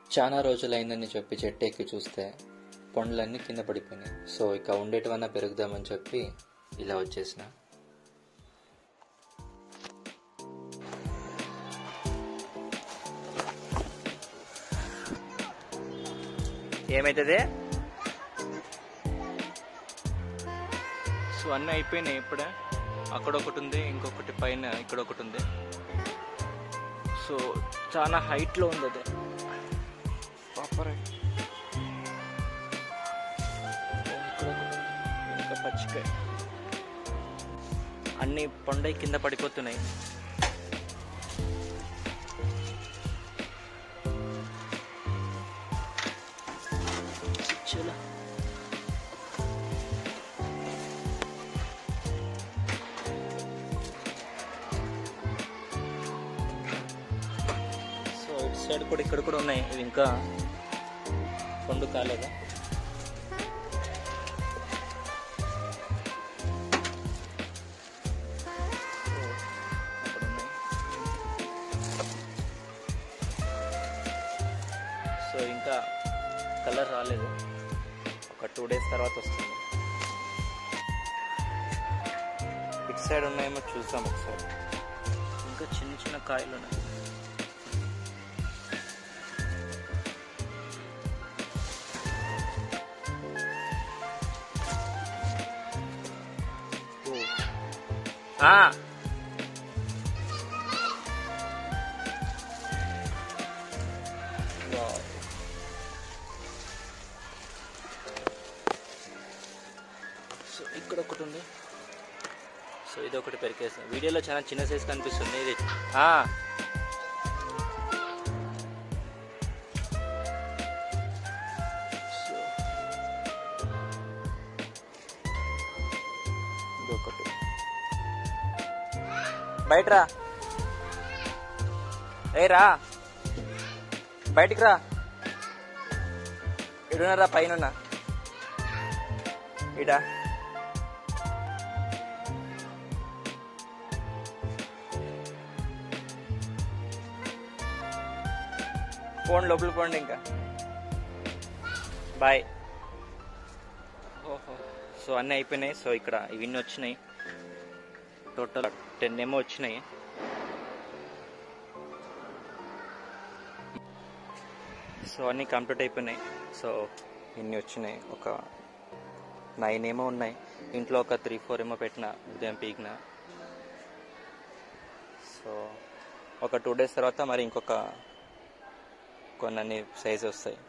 చాలా రోజులైందని చెప్పి చెట్టు ఎక్కి చూస్తే పండ్లన్నీ కింద పడిపోయినాయి సో ఇక ఉండేటివన్నా పెరుగుదామని చెప్పి ఇలా వచ్చేసిన ఏమవుతుంది సో అన్నీ అయిపోయినాయి ఇప్పుడే అక్కడ ఒకటి ఉంది ఇంకొకటి పైన ఇక్కడ ఒకటి ఉంది సో చాలా హైట్లో ఉంది అది పాపరే ఇక్కడ ఒకటి ఉంది. ఇంకా పచ్చికాయ అన్ని పండై కింద పడిపోతున్నాయి చలో సో ఇటు సైడ్ కూడా ఇక్కడ కూడా ఉన్నాయి ఇవి ఇంకా పండు కాలేదా సో, అక్కడ ఉన్నాయి. సో ఇంకా కలర్ రాలేదు ఒక టూ డేస్ తర్వాత వస్తుంది ఇటు సైడ్ ఉన్నాయేమో చూద్దాం ఒకసారి ఇంకా చిన్న చిన్న కాయలు ఉన్నాయి ఆ. వావ్. సో ఇక్కడ ఒకటి ఉంది సో ఇది ఒకటి పెరికేస్తాం వీడియోలో చాలా చిన్న సైజ్ కనిపిస్తుంది ఇది ఆ. సో ఇది ఒకటి బయట రా ఏ రా బయటికి రా ఇడున్నారా పైన ఇడా పోండి లోపల పోండి ఇంకా బాయ్ ఓహో సో అన్నీ అయిపోయినాయి సో ఇక్కడ ఇవన్నీ వచ్చినాయి టోటల్ టెన్ ఏమో వచ్చినాయి సో అన్నీ కంప్లీట్ అయిపోయినాయి సో ఇన్ని వచ్చినాయి ఒక నైన్ ఏమో ఉన్నాయి ఇంట్లో ఒక త్రీ ఫోర్ ఏమో పెట్టిన ఉదయం పీకిన సో ఒక టూ డేస్ తర్వాత మరి ఇంకొక కొన్ని సైజ్ వస్తాయి